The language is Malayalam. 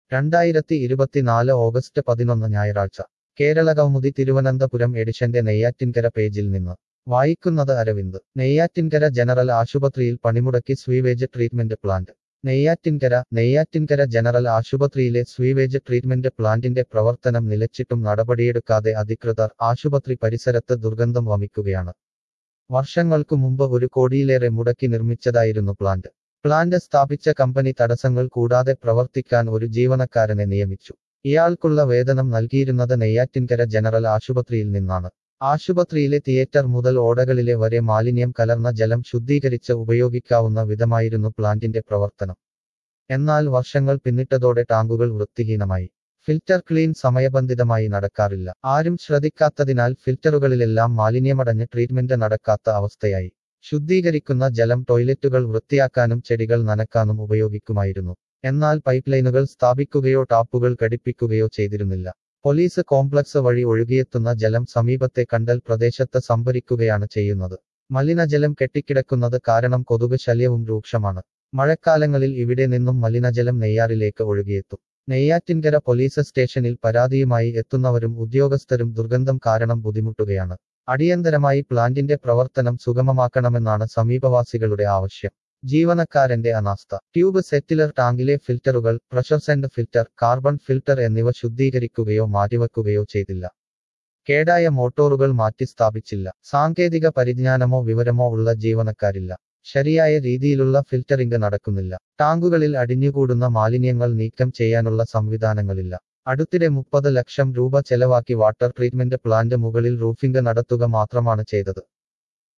രണ്ടായിരത്തി ഇരുപത്തിനാല് ഓഗസ്റ്റ് പതിനൊന്ന് ഞായറാഴ്ച കേരളകൗമുദി തിരുവനന്തപുരം എഡിഷന്റെ നെയ്യാറ്റിൻകര പേജിൽ നിന്ന് വായിക്കുന്നത് അരവിന്ദ് നെയ്യാറ്റിൻകര ജനറൽ ആശുപത്രിയിൽ പണിമുടക്കി sewage treatment plant Neyyattinkara Neyyattinkara general ആശുപത്രിയിലെ സ്വീവേജ് ട്രീറ്റ്മെന്റ് പ്ലാന്റിന്റെ പ്രവർത്തനം നിലച്ചിട്ടും നടപടിയെടുക്കാതെ അധികൃതർ ആശുപത്രി പരിസരത്ത് ദുർഗന്ധം വമിക്കുകയാണ് വർഷങ്ങൾക്കു മുമ്പ് ഒരു കോടിയിലേറെ മുടക്കി നിർമ്മിച്ചതായിരുന്നു പ്ലാന്റ് പ്ലാന്റ് സ്ഥാപിച്ച കമ്പനി തടസ്സങ്ങൾ കൂടാതെ പ്രവർത്തിക്കാൻ ഒരു ജീവനക്കാരനെ നിയമിച്ചു ഇയാൾക്കുള്ള വേതനം നൽകിയിരുന്നത് നെയ്യാറ്റിൻകര ജനറൽ ആശുപത്രിയിൽ നിന്നാണ് ആശുപത്രിയിലെ തിയേറ്റർ മുതൽ ഓടകളിലെ വരെ മാലിന്യം കലർന്ന ജലം ശുദ്ധീകരിച്ച് ഉപയോഗിക്കാവുന്ന വിധമായിരുന്നു പ്ലാന്റിന്റെ പ്രവർത്തനം എന്നാൽ വർഷങ്ങൾ പിന്നിട്ടതോടെ ടാങ്കുകൾ വൃത്തിഹീനമായി ഫിൽറ്റർ ക്ലീൻ സമയബന്ധിതമായി നടക്കാറില്ല ആരും ശ്രദ്ധിക്കാത്തതിനാൽ ഫിൽറ്ററുകളിലെല്ലാം മാലിന്യമടഞ്ഞ് ട്രീറ്റ്മെന്റ് നടക്കാത്ത അവസ്ഥയായി ശുദ്ധീകരിക്കുന്ന ജലം ടോയ്ലറ്റുകൾ വൃത്തിയാക്കാനും ചെടികൾ നനക്കാനും ഉപയോഗിക്കുമായിരുന്നു എന്നാൽ പൈപ്പ് ലൈനുകൾ സ്ഥാപിക്കുകയോ ടാപ്പുകൾ ഘടിപ്പിക്കുകയോ ചെയ്തിരുന്നില്ല പോലീസ് കോംപ്ലക്സ് വഴി ഒഴുകിയെത്തുന്ന ജലം സമീപത്തെ കണ്ടൽ പ്രദേശത്ത് സംഭരിക്കുകയാണ് ചെയ്യുന്നത് മലിനജലം കെട്ടിക്കിടക്കുന്നത് കാരണം കൊതുക് ശല്യവും രൂക്ഷമാണ് മഴക്കാലങ്ങളിൽ ഇവിടെ നിന്നും മലിനജലം നെയ്യാറിലേക്ക് ഒഴുകിയെത്തും നെയ്യാറ്റിൻകര പോലീസ് സ്റ്റേഷനിൽ പരാതിയുമായി എത്തുന്നവരും ഉദ്യോഗസ്ഥരും ദുർഗന്ധം കാരണം ബുദ്ധിമുട്ടുകയാണ് അടിയന്തരമായി പ്ലാന്റിന്റെ പ്രവർത്തനം സുഗമമാക്കണമെന്നാണ് സമീപവാസികളുടെ ആവശ്യം ജീവനക്കാരന്റെ അനാസ്ഥ ട്യൂബ് സെറ്റിലർ ടാങ്കിലെ ഫിൽറ്ററുകൾ pressure sand filter carbon filter എന്നിവ ശുദ്ധീകരിക്കുകയോ മാറ്റിവെക്കുകയോ ചെയ്തില്ല കേടായ മോട്ടോറുകൾ മാറ്റി സ്ഥാപിച്ചില്ല സാങ്കേതിക പരിജ്ഞാനമോ വിവരമോ ഉള്ള ജീവനക്കാരില്ല ശരിയായ രീതിയിലുള്ള ഫിൽറ്ററിംഗ് നടക്കുന്നില്ല ടാങ്കുകളിൽ അടിഞ്ഞുകൂടുന്ന മാലിന്യങ്ങൾ നീക്കം ചെയ്യാനുള്ള സംവിധാനങ്ങളില്ല അടുത്തിടെ മുപ്പത് ലക്ഷം രൂപ ചെലവാക്കി വാട്ടർ ട്രീറ്റ്മെന്റ് പ്ലാന്റ് മുകളിൽ റൂഫിംഗ് നടത്തുക മാത്രമാണ് ചെയ്തത്